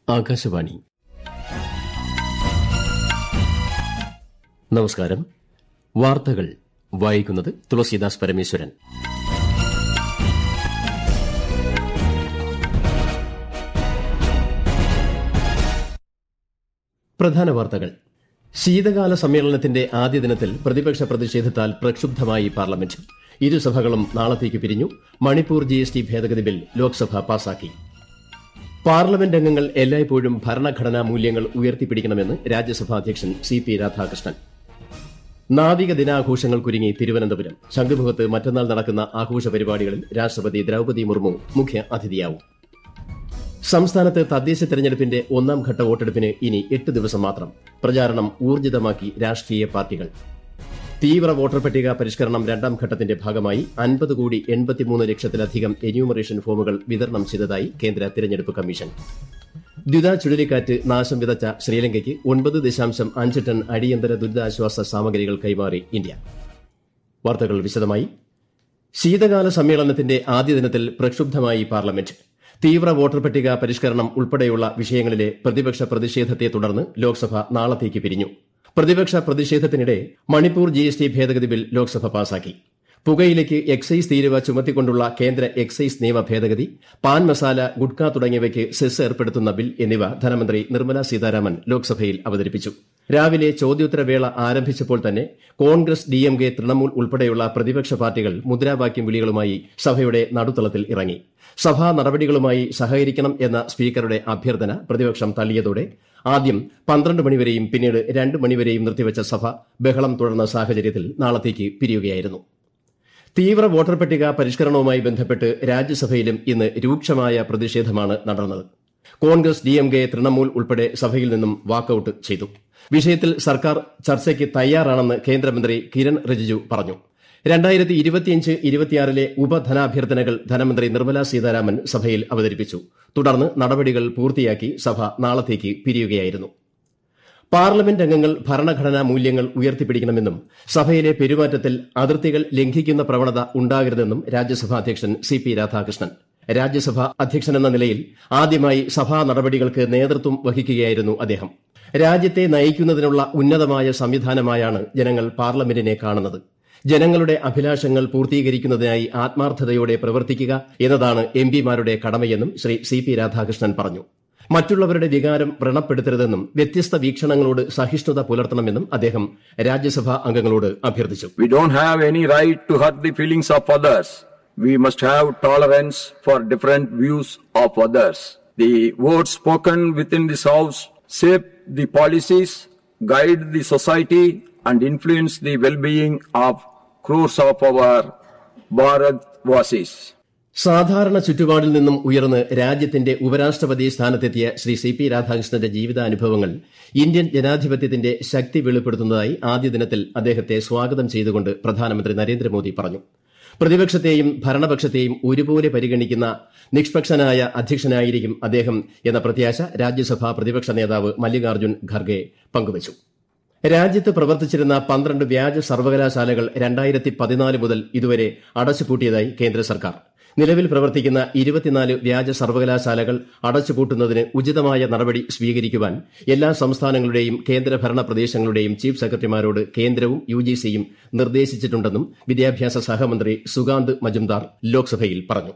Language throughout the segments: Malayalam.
ആകാശവാണി നമസ്കാരം വാർത്തകൾ വായിക്കുന്നത് തുളസീദാസ് പരമേശ്വരൻ പ്രധാന വാർത്തകൾ ശീതകാല സമ്മേളനത്തിന്റെ ആദ്യ ദിനത്തിൽ പ്രതിപക്ഷ പ്രതിഷേധത്താൽ പ്രക്ഷുബ്ധമായി പാർലമെന്റ് ഇരുസഭകളും നാളത്തേക്ക് പിരിഞ്ഞു മണിപ്പൂർ ജി എസ് ടി ഭേദഗതി ബിൽ ലോക്സഭ പാസാക്കി പാർലമെന്റ് അംഗങ്ങൾ എല്ലായ്പ്പോഴും ഭരണഘടനാ മൂല്യങ്ങൾ ഉയർത്തിപ്പിടിക്കണമെന്ന് രാജ്യസഭാ അധ്യക്ഷൻ സി പി രാധാകൃഷ്ണൻ നാവിക ദിനാഘോഷങ്ങൾക്കൊരുങ്ങി തിരുവനന്തപുരം ശംഖുമുഖത്ത് മറ്റന്നാൾ നടക്കുന്ന ആഘോഷ പരിപാടികളിൽ രാഷ്ട്രപതി ദ്രൌപദി മുർമു മുഖ്യ അതിഥിയാവും സംസ്ഥാനത്ത് തദ്ദേശ തെരഞ്ഞെടുപ്പിന്റെ ഒന്നാം ഘട്ട വോട്ടെടുപ്പിന് ഇനി എട്ട് ദിവസം മാത്രം പ്രചാരണം ഊർജിതമാക്കി രാഷ്ട്രീയ പാർട്ടികൾ തീവ്ര വോട്ടർ പട്ടിക പരിഷ്കരണം രണ്ടാം ഘട്ടത്തിന്റെ ഭാഗമായി അൻപത് കോടി എൺപത്തിമൂന്ന് ലക്ഷത്തിലധികം എന്യൂമറേഷൻ ഫോമുകൾ വിതരണം ചെയ്തതായി കേന്ദ്ര തിരഞ്ഞെടുപ്പ് കമ്മീഷൻ ദ്വിത ചുഴലിക്കാറ്റ് നാശം വിതച്ച ശ്രീലങ്കയ്ക്ക് ഒൻപത് ദശാംശം അഞ്ച് ടൺ അടിയന്തര ദുരിതാശ്വാസ സാമഗ്രികൾ കൈമാറി ഇന്ത്യ വാർത്തകൾ വിശദമായി ശീതകാല സമ്മേളനത്തിന്റെ ആദ്യ ദിനത്തിൽ പ്രക്ഷുബ്ധമായി പാർലമെന്റ് തീവ്ര വോട്ടർ പട്ടിക പരിഷ്കരണം ഉൾപ്പെടെയുള്ള വിഷയങ്ങളിലെ പ്രതിപക്ഷ പ്രതിഷേധത്തെ തുടർന്ന് ലോക്സഭ നാളത്തേക്ക് പിരിഞ്ഞു പ്രതിപക്ഷ പ്രതിഷേധത്തിനിടെ മണിപ്പൂർ ജി എസ് ടി ഭേദഗതി ബിൽ ലോക്സഭ പാസാക്കി പുകയിലേക്ക് എക്സൈസ് തീരുവ ചുമത്തിക്കൊണ്ടുള്ള കേന്ദ്ര എക്സൈസ് നിയമ ഭേദഗതി പാൻ മസാല ഗുഡ്ക തുടങ്ങിയവയ്ക്ക് സെസ് ഏർപ്പെടുത്തുന്ന ബിൽ എന്നിവ ധനമന്ത്രി നിർമ്മല സീതാരാമൻ ലോക്സഭയിൽ അവതരിപ്പിച്ചു രാവിലെ ചോദ്യോത്തരവേള ആരംഭിച്ചപ്പോൾ തന്നെ കോൺഗ്രസ് ഡിഎംകെ തൃണമൂൽ ഉൾപ്പെടെയുള്ള പ്രതിപക്ഷ പാർട്ടികൾ മുദ്രാവാക്യം വിളികളുമായി സഭയുടെ നടുത്തളത്തിൽ ഇറങ്ങി സഭാ നടപടികളുമായി സഹകരിക്കണം എന്ന സ്പീക്കറുടെ അഭ്യർത്ഥന പ്രതിപക്ഷം തള്ളിയതോടെ ആദ്യം പന്ത്രണ്ട് മണിവരെയും പിന്നീട് രണ്ട് മണിവരെയും നിർത്തിവച്ച സഭ ബഹളം തുടർന്ന സാഹചര്യത്തിൽ നാളത്തേക്ക് പിരിയുകയായിരുന്നു തീവ്ര വോട്ടർ പട്ടിക പരിഷ്കരണവുമായി ബന്ധപ്പെട്ട് രാജ്യസഭയിലും ഇന്ന് രൂക്ഷമായ പ്രതിഷേധമാണ് നടന്നത് കോൺഗ്രസ് ഡിഎംകെ തൃണമൂൽ ഉൾപ്പെടെ സഭയിൽ നിന്നും വാക്കൌട്ട് ചെയ്തു വിഷയത്തിൽ സർക്കാർ ചർച്ചയ്ക്ക് തയ്യാറാണെന്ന് കേന്ദ്രമന്ത്രി കിരൺ റിജിജു പറഞ്ഞു രണ്ടായിരത്തി ഇരുപത്തിയഞ്ച് ഇരുപത്തിയാറിലെ ഉപധനാഭ്യർത്ഥനകൾ ധനമന്ത്രി നിർമ്മല സീതാരാമൻ സഭയിൽ അവതരിപ്പിച്ചു തുടർന്ന് നടപടികൾ പൂർത്തിയാക്കി സഭ നാളത്തേക്ക് പിരിയുകയായിരുന്നു പാർലമെന്റ് അംഗങ്ങൾ ഭരണഘടനാ മൂല്യങ്ങൾ ഉയർത്തിപ്പിടിക്കണമെന്നും സഭയിലെ പെരുമാറ്റത്തിൽ അതിർത്തികൾ ലംഘിക്കുന്ന പ്രവണത ഉണ്ടാകരുതെന്നും രാജ്യസഭാ അധ്യക്ഷൻ സി പി രാധാകൃഷ്ണൻ രാജ്യസഭാ അധ്യക്ഷനെന്ന നിലയിൽ ആദ്യമായി സഭാ നടപടികൾക്ക് നേതൃത്വം വഹിക്കുകയായിരുന്നു അദ്ദേഹം രാജ്യത്തെ നയിക്കുന്നതിനുള്ള ഉന്നതമായ സംവിധാനമായാണ് ജനങ്ങൾ പാർലമെന്റിനെ കാണുന്നത് ജനങ്ങളുടെ അഭിലാഷങ്ങൾ പൂർത്തീകരിക്കുന്നതിനായി ആത്മാർത്ഥതയോടെ പ്രവർത്തിക്കുക എന്നതാണ് എം പിമാരുടെ കടമയെന്നും ശ്രീ സി പി രാധാകൃഷ്ണൻ പറഞ്ഞു മറ്റുള്ളവരുടെ വികാരം വ്രണപ്പെടുത്തരുതെന്നും വ്യത്യസ്ത വീക്ഷണങ്ങളോട് സഹിഷ്ണുത പുലർത്തണമെന്നും അദ്ദേഹം രാജ്യസഭാ അംഗങ്ങളോട് അഭ്യർത്ഥിച്ചു We don't have any right to hurt the feelings of others. We must have tolerance for different views of others. The words spoken within this house shape the policies, guide the society, and influence the well-being of crores of our Bharat Vasis. സാധാരണ ചുറ്റുപാടിൽ നിന്നും ഉയർന്ന് രാജ്യത്തിന്റെ ഉപരാഷ്ട്രപതി സ്ഥാനത്തെത്തിയ ശ്രീ സി പി രാധാകൃഷ്ണന്റെ ജീവിതാനുഭവങ്ങൾ ഇന്ത്യൻ ജനാധിപത്യത്തിന്റെ ശക്തി വെളിപ്പെടുത്തുന്നതായി ആദ്യ ദിനത്തിൽ അദ്ദേഹത്തെ സ്വാഗതം ചെയ്തുകൊണ്ട് പ്രധാനമന്ത്രി നരേന്ദ്രമോദി പറഞ്ഞു പ്രതിപക്ഷത്തെയും ഭരണപക്ഷത്തെയും ഒരുപോലെ പരിഗണിക്കുന്ന നിഷ്പക്ഷനായ അധ്യക്ഷനായിരിക്കും അദ്ദേഹം എന്ന പ്രത്യാശ രാജ്യസഭാ പ്രതിപക്ഷ നേതാവ് മല്ലികാർജ്ജുൻ ഖർഗെ പങ്കുവച്ചു രാജ്യത്ത് പ്രവർത്തിച്ചിരുന്ന പന്ത്രണ്ട് വ്യാജ സർവകലാശാലകൾ രണ്ടായിരത്തി പതിനാല് മുതൽ ഇതുവരെ അടച്ചുപൂട്ടിയതായി കേന്ദ്ര സർക്കാർ നിലവിൽ പ്രവർത്തിക്കുന്ന ഇരുപത്തിനാല് വ്യാജ സർവകലാശാലകൾ അടച്ചുപൂട്ടുന്നതിന് ഉചിതമായ നടപടി സ്വീകരിക്കുവാൻ എല്ലാ സംസ്ഥാനങ്ങളുടെയും കേന്ദ്രഭരണ പ്രദേശങ്ങളുടെയും ചീഫ് സെക്രട്ടറിമാരോട് കേന്ദ്രവും യുജിസിയും നിർദ്ദേശിച്ചിട്ടുണ്ടെന്നും വിദ്യാഭ്യാസ സഹമന്ത്രി സുകാന്ത് മജുംദാർ ലോക്സഭയിൽ പറഞ്ഞു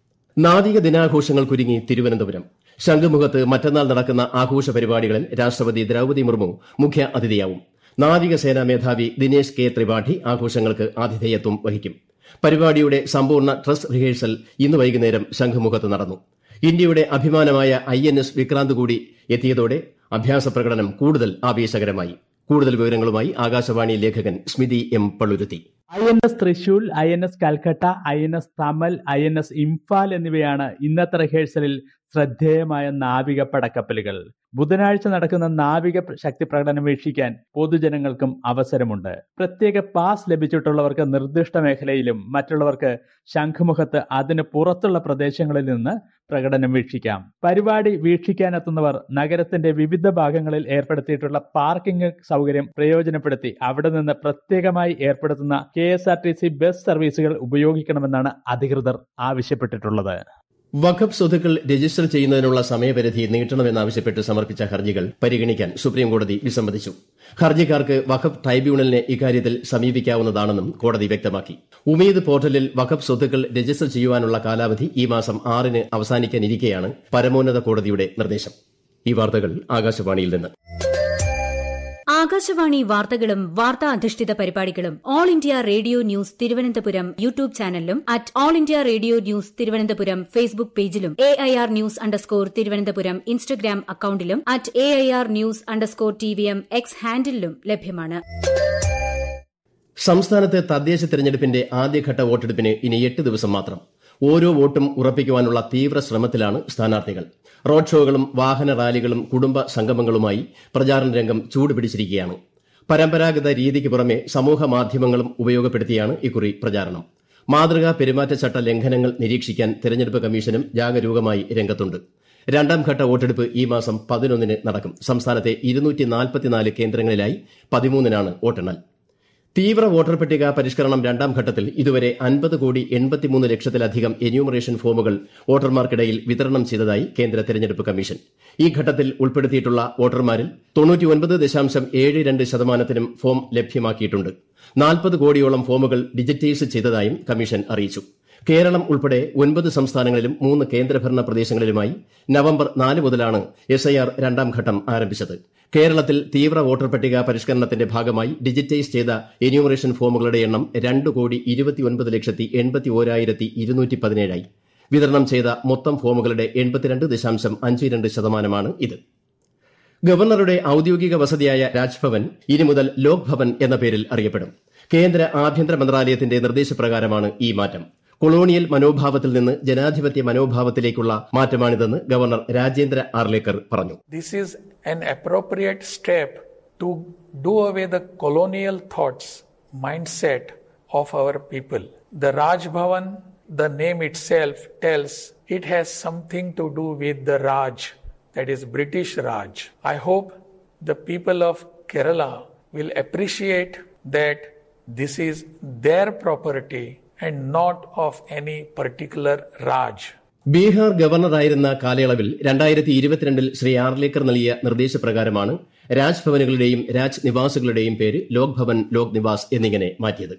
നാവിക ദിനാഘോഷങ്ങൾക്കൊരുങ്ങി തിരുവനന്തപുരം ശംഖുമുഖത്ത് മറ്റന്നാൾ നടക്കുന്ന ആഘോഷ പരിപാടികളിൽ രാഷ്ട്രപതി ദ്രൌപദി മുർമു മുഖ്യ അതിഥിയാവും നാവികസേനാ മേധാവി ദിനേശ് കെ ത്രിപാഠി ആഘോഷങ്ങൾക്ക് ആതിഥേയത്വം വഹിക്കും പരിപാടിയുടെ സമ്പൂർണ്ണ ഡ്രസ് റിഹേഴ്സൽ ഇന്ന് വൈകുന്നേരം ശംഖുമുഖത്ത് നടന്നു ഇന്ത്യയുടെ അഭിമാനമായ ഐ എൻ എസ് വിക്രാന്ത് കൂടി എത്തിയതോടെ അഭ്യാസ പ്രകടനം കൂടുതൽ ആവേശകരമായി കൂടുതൽ വിവരങ്ങളുമായി ആകാശവാണി ലേഖകൻ Smithi M Palluruthi I N S Trishul I N S Calcutta I N S Tamal I N S Imphal എന്നിവയാണ് ഇന്നത്തെ റിഹേഴ്സലിൽ ശ്രദ്ധേയമായ നാവിക പടക്കപ്പലുകൾ ബുധനാഴ്ച നടക്കുന്ന നാവിക ശക്തി പ്രകടനം വീക്ഷിക്കാൻ പൊതുജനങ്ങൾക്കും അവസരമുണ്ട് പ്രത്യേക പാസ് ലഭിച്ചിട്ടുള്ളവർക്ക് നിർദ്ദിഷ്ട മേഖലയിലും മറ്റുള്ളവർക്ക് ശംഖുമുഖത്ത് അതിന് പുറത്തുള്ള പ്രദേശങ്ങളിൽ നിന്ന് പ്രകടനം വീക്ഷിക്കാം പരിപാടി വീക്ഷിക്കാനെത്തുന്നവർ നഗരത്തിന്റെ വിവിധ ഭാഗങ്ങളിൽ ഏർപ്പെടുത്തിയിട്ടുള്ള പാർക്കിംഗ് സൗകര്യം പ്രയോജനപ്പെടുത്തി അവിടെ നിന്ന് പ്രത്യേകമായി ഏർപ്പെടുത്തുന്ന K S R T C bus സർവീസുകൾ ഉപയോഗിക്കണമെന്നാണ് അധികൃതർ ആവശ്യപ്പെട്ടിട്ടുള്ളത് വഖഫ് സ്വത്തുക്കൾ രജിസ്റ്റർ ചെയ്യുന്നതിനുള്ള സമയപരിധി നീട്ടണമെന്നാവശ്യപ്പെട്ട് സമർപ്പിച്ച ഹർജികൾ പരിഗണിക്കാൻ സുപ്രീംകോടതി വിസമ്മതിച്ചു ഹർജിക്കാർക്ക് വഖഫ് ട്രൈബ്യൂണലിനെ ഇക്കാര്യത്തിൽ സമീപിക്കാവുന്നതാണെന്നും കോടതി വ്യക്തമാക്കി ഉമീദ് പോർട്ടലിൽ വഖഫ് സ്വത്തുക്കൾ രജിസ്റ്റർ ചെയ്യുവാനുള്ള കാലാവധി ഈ മാസം ആറിന് അവസാനിക്കാനിരിക്കെയാണ് പരമോന്നത കോടതിയുടെ നിർദ്ദേശം ഈ വാർത്തകൾ ആകാശവാണിയിൽ നിന്ന് ആകാശവാണി വാർത്തകളും വാർത്താ അധിഷ്ഠിത പരിപാടികളും all India radio news Thiruvananthapuram YouTube ചാനലിലും at all India radio news Thiruvananthapuram Facebook പേജിലും A I R news underscore Thiruvananthapuram Instagram അക്കൌണ്ടിലും at A I R news underscore T V M X ഹാൻഡിലും ലഭ്യമാണ് സംസ്ഥാനത്ത് തദ്ദേശ തെരഞ്ഞെടുപ്പിന്റെ ആദ്യഘട്ട വോട്ടെടുപ്പിന് ഇനി എട്ട് ദിവസം മാത്രം ഓരോ വോട്ടും ഉറപ്പിക്കുവാനുള്ള തീവ്ര ശ്രമത്തിലാണ് സ്ഥാനാർത്ഥികൾ റോഡ് ഷോകളും വാഹന റാലികളും കുടുംബ സംഗമങ്ങളുമായി പ്രചാരണ രംഗം ചൂടുപിടിച്ചിരിക്കുകയാണ് പരമ്പരാഗത രീതിക്ക് പുറമെ സമൂഹ മാധ്യമങ്ങളും ഉപയോഗപ്പെടുത്തിയാണ് ഇക്കുറി പ്രചാരണം മാതൃകാ പെരുമാറ്റച്ചട്ട ലംഘനങ്ങൾ നിരീക്ഷിക്കാൻ തെരഞ്ഞെടുപ്പ് കമ്മീഷനും ജാഗരൂകമായി രംഗത്തുണ്ട് രണ്ടാം ഘട്ട വോട്ടെടുപ്പ് ഈ മാസം പതിനൊന്നിന് നടക്കും സംസ്ഥാനത്തെ ഇരുന്നൂറ്റി കേന്ദ്രങ്ങളിലായി പതിമൂന്നിനാണ് വോട്ടെണ്ണൽ തീവ്ര വോട്ടർ പട്ടിക പരിഷ്കരണം രണ്ടാം ഘട്ടത്തിൽ ഇതുവരെ അൻപത് കോടി എൺപത്തിമൂന്ന് ലക്ഷത്തിലധികം എന്യൂമറേഷൻ ഫോമുകൾ വോട്ടർമാർക്കിടയിൽ വിതരണം ചെയ്തതായി കേന്ദ്ര തെരഞ്ഞെടുപ്പ് കമ്മീഷൻ ഈ ഘട്ടത്തിൽ ഉൾപ്പെടുത്തിയിട്ടുള്ള വോട്ടർമാരിൽ തൊണ്ണൂറ്റിയൊൻപത് ദശാംശം ഏഴ് രണ്ട് ശതമാനത്തിനും ഫോം ലഭ്യമാക്കിയിട്ടുണ്ട് നാൽപ്പത് കോടിയോളം ഫോമുകൾ ഡിജിറ്റൈസ് ചെയ്തതായും കമ്മീഷൻ അറിയിച്ചു കേരളം ഉൾപ്പെടെ ഒൻപത് സംസ്ഥാനങ്ങളിലും മൂന്ന് കേന്ദ്രഭരണ പ്രദേശങ്ങളിലുമായി നവംബർ നാല് മുതലാണ് എസ്ഐആർ രണ്ടാം ഘട്ടം ആരംഭിച്ചത് കേരളത്തിൽ തീവ്ര വോട്ടർ പട്ടിക പരിഷ്കരണത്തിന്റെ ഭാഗമായി ഡിജിറ്റൈസ് ചെയ്ത എന്യൂമറേഷൻ ഫോമുകളുടെ എണ്ണം രണ്ട് കോടി ഇരുപത്തിയൊൻപത് ലക്ഷത്തി എൺപത്തി ഓരായിരത്തി ഇരുന്നൂറ്റി പതിനേഴായി വിതരണം ചെയ്ത മൊത്തം ഫോമുകളുടെ എൺപത്തിരണ്ട് ദശാംശം അഞ്ച് രണ്ട് ശതമാനമാണ് ഇത് ഗവർണറുടെ ഔദ്യോഗിക വസതിയായ രാജ്ഭവൻ ഇനി മുതൽ ലോക് ഭവൻ എന്ന പേരിൽ അറിയപ്പെടും കേന്ദ്ര ആഭ്യന്തര മന്ത്രാലയത്തിന്റെ നിർദ്ദേശപ്രകാരമാണ് ഈ മാറ്റം കൊളോണിയൽ മനോഭാവത്തിൽ നിന്ന് ജനാധിപത്യ മനോഭാവത്തിലേക്കുള്ള മാറ്റമാണിതെന്ന് ഗവർണർ രാജേന്ദ്ര ആർലേക്കർ പറഞ്ഞു This is an appropriate step to do away the colonial thoughts, mindset of our people. The Raj Bhavan, the name itself tells it has something to do with the Raj, that is British Raj. I hope the people of Kerala will appreciate that this is their property and not of any particular Raj. Bihar ഗവർണറായിരുന്ന കാലയളവിൽ രണ്ടായിരത്തി ഇരുപത്തിരണ്ടിൽ ശ്രീ ആർലേക്കർ നൽകിയ നിർദ്ദേശപ്രകാരമാണ് രാജ്ഭവനുകളുടെയും രാജ് നിവാസുകളുടെയും പേര് ലോക് ഭവൻ ലോക് നിവാസ് എന്നിങ്ങനെ മാറ്റിയത്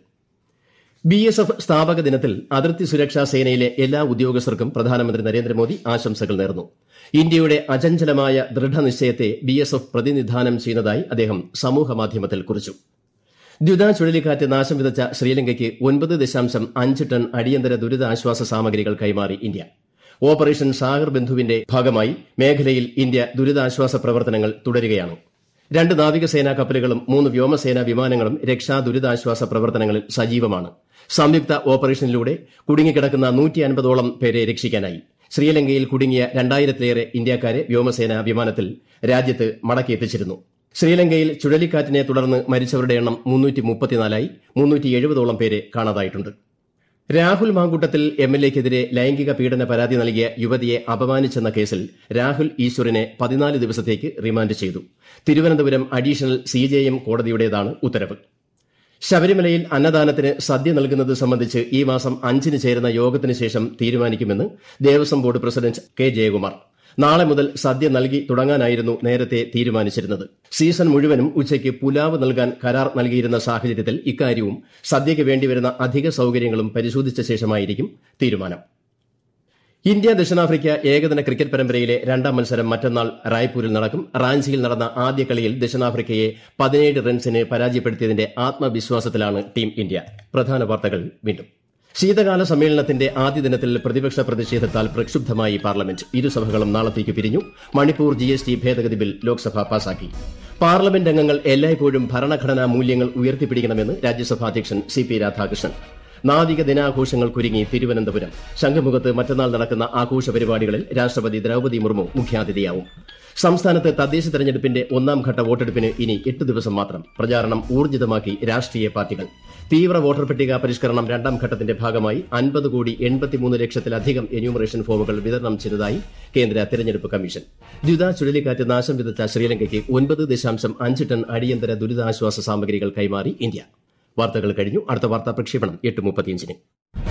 ബി എസ് എഫ് സ്ഥാപക ദിനത്തിൽ അതിർത്തി സുരക്ഷാ സേനയിലെ എല്ലാ ഉദ്യോഗസ്ഥർക്കും പ്രധാനമന്ത്രി നരേന്ദ്രമോദി ആശംസകൾ നേർന്നു ഇന്ത്യയുടെ അചഞ്ചലമായ ദൃഢനിശ്ചയത്തെ ബി എസ് എഫ് പ്രതിനിധാനം ചെയ്യുന്നതായി അദ്ദേഹം സമൂഹമാധ്യമത്തിൽ കുറിച്ചു ദ്യുത ചുഴലിക്കാറ്റ് നാശം വിതച്ച ശ്രീലങ്കയ്ക്ക് ഒൻപത് ദശാംശം അഞ്ച് ടൺ അടിയന്തര ദുരിതാശ്വാസ സാമഗ്രികൾ കൈമാറി ഇന്ത്യ ഓപ്പറേഷൻ സാഗർ ബന്ധുവിന്റെ ഭാഗമായി മേഖലയിൽ ഇന്ത്യ ദുരിതാശ്വാസ പ്രവർത്തനങ്ങൾ തുടരുകയാണ് രണ്ട് നാവികസേനാ കപ്പലുകളും മൂന്ന് വ്യോമസേനാ വിമാനങ്ങളും രക്ഷാ ദുരിതാശ്വാസ പ്രവർത്തനങ്ങളിൽ സജീവമാണ് സംയുക്ത ഓപ്പറേഷനിലൂടെ കുടുങ്ങിക്കിടക്കുന്ന നൂറ്റി അൻപതോളം പേരെ രക്ഷിക്കാനായി ശ്രീലങ്കയിൽ കുടുങ്ങിയ രണ്ടായിരത്തിലേറെ ഇന്ത്യക്കാരെ വ്യോമസേന വിമാനത്തിൽ രാജ്യത്ത് മടക്കിയെത്തിച്ചിരുന്നു ശ്രീലങ്കയിൽ ചുഴലിക്കാറ്റിനെ തുടർന്ന് മരിച്ചവരുടെ എണ്ണം മുന്നൂറ്റി മുപ്പത്തിനാലായി മുന്നൂറ്റി എഴുപതോളം പേരെ കാണാതായിട്ടുണ്ട് രാഹുൽ മാങ്കൂട്ടത്തിൽ എം എൽ എക്കെതിരെ ലൈംഗിക പീഡന പരാതി നൽകിയ യുവതിയെ അപമാനിച്ചെന്ന കേസിൽ രാഹുൽ ഈശ്വറിനെ പതിനാല് ദിവസത്തേക്ക് റിമാൻഡ് ചെയ്തു തിരുവനന്തപുരം അഡീഷണൽ സിജെഎം കോടതിയുടേതാണ് ഉത്തരവ് ശബരിമലയിൽ അന്നദാനത്തിന് സദ്യ നൽകുന്നത് സംബന്ധിച്ച് ഈ മാസം അഞ്ചിന് ചേരുന്ന യോഗത്തിന് ശേഷം തീരുമാനിക്കുമെന്ന് Devaswom board president K Jayakumar നാളെ മുതൽ സദ്യ നൽകി തുടങ്ങാനായിരുന്നു നേരത്തെ തീരുമാനിച്ചിരുന്നത് സീസൺ മുഴുവനും ഉച്ചയ്ക്ക് പുലാവ് നൽകാൻ കരാർ നൽകിയിരുന്ന സാഹചര്യത്തിൽ ഇക്കാര്യവും സദ്യയ്ക്ക് വേണ്ടിവരുന്ന അധിക സൌകര്യങ്ങളും പരിശോധിച്ച ശേഷമായിരിക്കും തീരുമാനം ഇന്ത്യ ദക്ഷിണാഫ്രിക്ക ഏകദിന ക്രിക്കറ്റ് പരമ്പരയിലെ രണ്ടാം മത്സരം മറ്റന്നാൾ റായ്പൂരിൽ നടക്കും റാഞ്ചിയിൽ നടന്ന ആദ്യ കളിയിൽ ദക്ഷിണാഫ്രിക്കയെ പതിനേഴ് റൺസിന് പരാജയപ്പെടുത്തിയതിന്റെ ആത്മവിശ്വാസത്തിലാണ് ടീം ഇന്ത്യ പ്രധാന വാർത്തകൾ വീണ്ടും ശീതകാല സമ്മേളനത്തിന്റെ ആദ്യ ദിനത്തിൽ പ്രതിപക്ഷ പ്രതിഷേധത്താൽ പ്രക്ഷുബ്ധമായി പാർലമെന്റ് ഇരുസഭകളും നാളത്തേക്ക് പിരിഞ്ഞു മണിപ്പൂർ ജി എസ് ടി ഭേദഗതി ബിൽ ലോക്സഭ പാസാക്കി പാർലമെന്റ് അംഗങ്ങൾ എല്ലായ്പ്പോഴും ഭരണഘടനാ മൂല്യങ്ങൾ ഉയർത്തിപ്പിടിക്കണമെന്ന് രാജ്യസഭാ അധ്യക്ഷൻ സി പി രാധാകൃഷ്ണൻ നാവിക ദിനാഘോഷങ്ങൾക്കൊരുങ്ങി തിരുവനന്തപുരം ശംഖുമുഖത്ത് മറ്റന്നാൾ നടക്കുന്ന ആഘോഷ പരിപാടികളിൽ രാഷ്ട്രപതി ദ്രൌപദി മുർമു മുഖ്യാതിഥിയാവും സംസ്ഥാനത്ത് തദ്ദേശ തെരഞ്ഞെടുപ്പിന്റെ ഒന്നാം ഘട്ട വോട്ടെടുപ്പിന് ഇനി എട്ട് ദിവസം മാത്രം പ്രചാരണം ഊർജിതമാക്കി രാഷ്ട്രീയ പാർട്ടികൾ തീവ്ര വോട്ടർ പട്ടിക പരിഷ്കരണം രണ്ടാം ഘട്ടത്തിന്റെ ഭാഗമായി അൻപത് കോടി എൺപത്തിമൂന്ന് ലക്ഷത്തിലധികം എന്യൂമറേഷൻ ഫോമുകൾ വിതരണം ചെയ്തതായി കേന്ദ്ര തെരഞ്ഞെടുപ്പ് കമ്മീഷൻ ദ്വിത ചുഴലിക്കാറ്റ് നാശം വിതച്ച ശ്രീലങ്കയ്ക്ക് ഒൻപത് ദശാംശം അഞ്ച് ടൺ അടിയന്തര ദുരിതാശ്വാസ സാമഗ്രികൾ കൈമാറി ഇന്ത്യ വാർത്തകൾ കഴിഞ്ഞു അടുത്ത വാർത്താ പ്രക്ഷേപണം എട്ട് മുപ്പത്തിയഞ്ചിന്